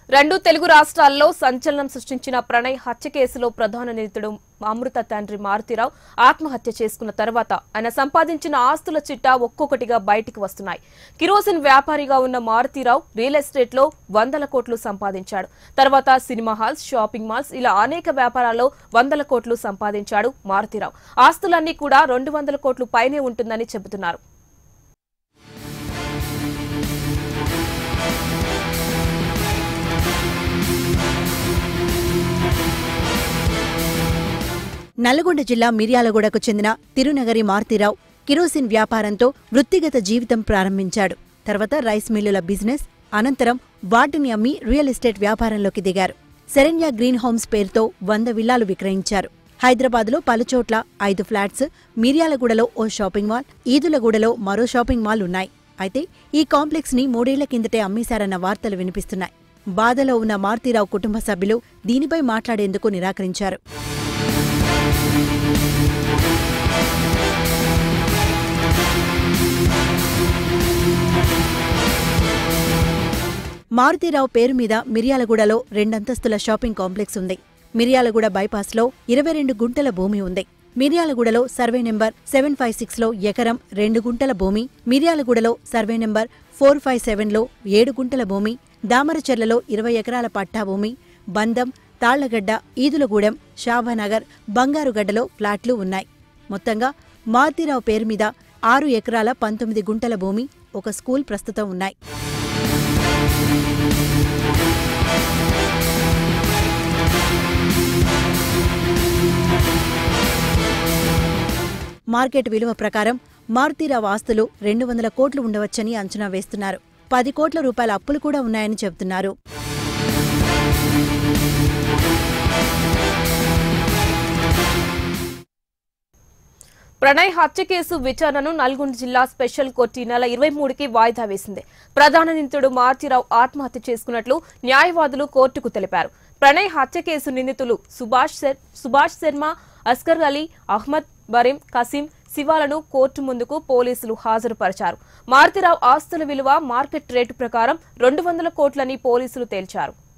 రెండు తెలుగు రాష్ట్రాల్లో సంచలనం సృష్టించిన ప్రణయ్ హత్య కేసులో ప్రధాన నిందితుడు అమృత తండ్రి మారుతీరావు ఆత్మహత్య చేసుకున్న తర్వాత ఆయన సంపాదించిన ఆస్తుల చిట్టా ఒక్కొక్కటిగా బయటికి వస్తున్నాయి కిరోసిన్ వ్యాపారిగా ఉన్న మారుతీరావు రియల్ ఎస్టేట్ లో వందల కోట్లు సంపాదించాడు తర్వాత సినిమా హాల్స్ షాపింగ్ మాల్స్ ఇలా అనేక వ్యాపారాల్లో వందల కోట్లు సంపాదించాడు మారుతీరావు ఆస్తులన్నీ కూడా రెండు వందల కోట్లు పైనే ఉంటుందని చెబుతున్నారు నల్గొండ జిల్లా మిర్యాలగూడకు చెందిన తిరునగరి మారుతీరావు కిరోసిన్ వ్యాపారంతో వృత్తిగత జీవితం ప్రారంభించాడు తర్వాత రైస్ మిల్లుల బిజినెస్ అనంతరం వాటిని అమ్మి రియల్ ఎస్టేట్ వ్యాపారంలోకి దిగారు శరణ్య గ్రీన్ హోమ్స్ పేరుతో వంద విల్లాలు విక్రయించారు హైదరాబాద్లో పలుచోట్ల ఐదు ఫ్లాట్స్ మిర్యాలగూడలో ఓ షాపింగ్ మాల్ ఈదులగూడలో మరో షాపింగ్ మాల్ ఉన్నాయి అయితే ఈ కాంప్లెక్స్ ని మూడేళ్ల కిందటే అమ్మేశారన్న వార్తలు వినిపిస్తున్నాయి బాధలో ఉన్న మారుతీరావు కుటుంబ సభ్యులు దీనిపై మాట్లాడేందుకు నిరాకరించారు మారుతీరావు పేరు మీద మిర్యాలగూడలో రెండంతస్తుల షాపింగ్ కాంప్లెక్స్ ఉంది మిర్యాలగూడ బైపాస్లో ఇరవై రెండు గుంటల భూమి ఉంది మిర్యాలగూడలో సర్వే నెంబర్ సెవెన్ ఫైవ్ సిక్స్లో ఎకరం రెండు గుంటల భూమి మిర్యాలగూడలో సర్వే నెంబర్ ఫోర్ ఫైవ్ సెవెన్లో ఏడు గుంటల భూమి దామరచెర్లలో ఇరవై ఎకరాల పట్టా భూమి బందం తాళ్లగడ్డ ఈదులగూడెం షాబానగర్ బంగారుగడ్డలో ఫ్లాట్లు ఉన్నాయి మొత్తంగా మారుతీరావు పేరు మీద ఆరు ఎకరాల పంతొమ్మిది గుంటల భూమి ఒక స్కూల్ ప్రస్తుతం ఉన్నాయి మార్కెట్ విలువ ప్రకారం మారుతీరావు ఆస్తులు రెండు వందల కోట్లు ఉండవచ్చని అంచనా వేస్తున్నారు పది కోట్ల రూపాయల అప్పులు కూడా ఉన్నాయని చెబుతున్నారు ప్రణయ్ హత్య కేసు విచారణను నల్గొండ జిల్లా స్పెషల్ కోర్టు ఈ నెల ఇరవై మూడుకి వాయిదా వేసింది ప్రధాన నిందితుడు మారుతీరావు ఆత్మహత్య చేసుకున్నట్లు న్యాయవాదులు కోర్టుకు తెలిపారు ప్రణయ్ హత్య కేసు నిందితులు సుభాష్ శర్- సుభాష్ శర్మ అస్కర్ అలీ అహ్మద్ బరీం కసీం శివాలను కోర్టు ముందుకు పోలీసులు హాజరుపరిచారు మారుతీరావు ఆస్తుల విలువ మార్కెట్ రేటు ప్రకారం రెండు వందల కోట్లని పోలీసులు తేల్చారు